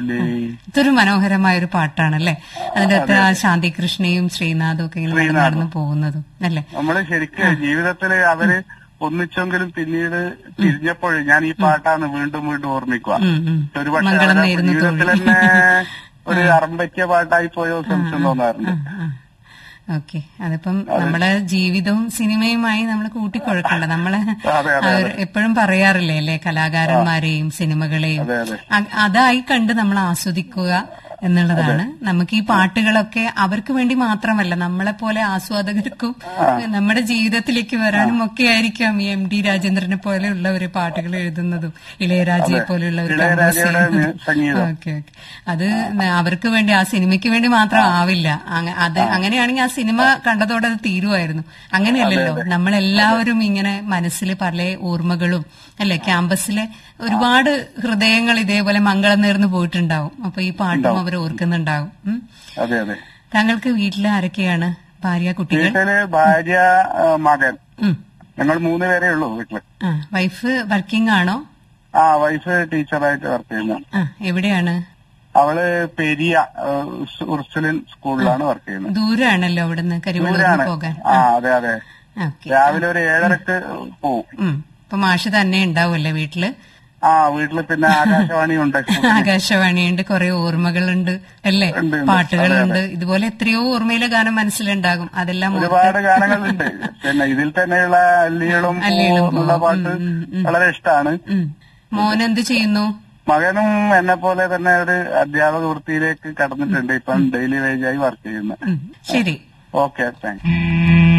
ഇല്ലേ ഇതൊരു മനോഹരമായ ഒരു പാട്ടാണല്ലേ അതിന്റെ അകത്ത് ആ ശാന്തി കൃഷ്ണയും ശ്രീനാഥും ഒക്കെ ഇങ്ങനെ നടന്ന് നടന്ന് പോകുന്നതും അല്ലേ നമ്മള് ശരിക്കും ജീവിതത്തില് അവര് ഒന്നിച്ചെങ്കിലും പിന്നീട് തിരിഞ്ഞപ്പോഴേ ഞാൻ ഈ പാട്ടാണ് വീണ്ടും വീണ്ടും ഓർമ്മിക്കുക ഉം, ഉം. ഒരുപക്ഷെ മംഗളം അവരുടെ നേരുന്നു ജീവിതത്തിൽ തോഴി. തന്നെ ഒരു അറമ്പറ്റിയ പാട്ടായി പോയോ സംശയം തോന്നാറുണ്ട് ഓക്കെ അതിപ്പം നമ്മളെ ജീവിതവും സിനിമയുമായി നമ്മൾ കൂട്ടിക്കൊഴക്കണ്ട നമ്മള് അതെ, അതെ, അവർ എപ്പോഴും പറയാറില്ലേ അല്ലെ കലാകാരന്മാരെയും സിനിമകളെയും അതെ അതെ അ- അതായി കണ്ട് നമ്മൾ ആസ്വദിക്കുക എന്നുള്ളതാണ് നമുക്ക് ഈ പാട്ടുകളൊക്കെ അവർക്ക് വേണ്ടി മാത്രമല്ല നമ്മളെ പോലെ ആസ്വാദകർക്കും നമ്മുടെ ജീവിതത്തിലേക്ക് വരാനും ഒക്കെ ആയിരിക്കാം ഈ എം ഡി രാജേന്ദ്രനെ പോലെയുള്ള ഒരു പാട്ടുകൾ എഴുതുന്നതും ഇളയരാജയെ പോലെയുള്ള ഒരു ഇളയരാജയുടെ സംഗീതം ഓക്കെ ഓക്കെ അത് ന- അവർക്ക് വേണ്ടി ആ സിനിമയ്ക്ക് വേണ്ടി മാത്രം ആവില്ല അങ്ങ- അത് അങ്ങനെയാണെങ്കിൽ ആ സിനിമ കണ്ടതോടെ അത് തീരുമായിരുന്നു അങ്ങനെയല്ലല്ലോ നമ്മളെല്ലാവരും ഇങ്ങനെ മനസ്സിൽ പല ഓർമ്മകളും അല്ലെ ക്യാമ്പസിലെ ഒരുപാട് ഹൃദയങ്ങൾ ഇതേപോലെ മംഗളം നേർന്ന് പോയിട്ടുണ്ടാവും അപ്പൊ ഈ പാട്ടും അവർ ഓർക്കുന്നുണ്ടാവും ഉം. അതെ അതെ താങ്കൾക്ക് വീട്ടിൽ ആരൊക്കെയാണ് ഭാര്യ കുട്ടികൾ വീട്ടില് ഭാര്യ ആ, മകൻ ഉം. ഞങ്ങൾ മൂന്ന് പേരേ ഉള്ളൂ വീട്ടില് ആ വൈഫ് വർക്കിംഗ് ആണോ ആ വൈഫ് ടീച്ചറായിട്ട് വർക്ക് ചെയ്യുന്നു ആ എവിടെയാണ് അവള് പെരിയ ആ, ഉർസുലിൻ സ്കൂളിലാണ് വർക്ക് ചെയ്യുന്നത് ദൂരാണല്ലോ അവിടുന്ന് കരിവള്ളൂരിന് ദൂരാണ് പോകാൻ ആ അതെ അതെ ഓക്കെ രാവിലെ ഒരു ഏഴരക്ക് പോവും ഉം ഇപ്പൊ മാഷ് തന്നെ ഉണ്ടാവുമല്ലേ വീട്ടില് ആ വീട്ടില് പിന്നെ ആകാശവാണി ഉണ്ട് ആകാശവാണിയുണ്ട് കുറെ ഓർമ്മകളുണ്ട് അല്ലേ ഉണ്ട്, ഉണ്ട്. പാട്ടുകളുണ്ട് ഇതുപോലെ എത്രയോ ഓർമ്മയിലെ ഗാനം മനസ്സിലുണ്ടാകും അതെല്ലാം ഓർത്ത് ഒരുപാട് ഗാനങ്ങളുണ്ട് പിന്നെ ഇതിൽ തന്നെയുള്ള അല്ലികളും അല്ലികളും പൂവും എന്നുള്ള പാട്ട് വളരെ ഇഷ്ടമാണ് ഉം. മോൻ എന്ത് ചെയ്യുന്നു മകനും എന്നെ പോലെ തന്നെ ഒരു അധ്യാപക വൃത്തിയിലേക്ക് കടന്നിട്ടുണ്ട് ഇപ്പം ഡെയിലി വേജായി വർക്ക് ചെയ്യുന്നത് ഉം. ശരി ഓക്കെ താങ്ക്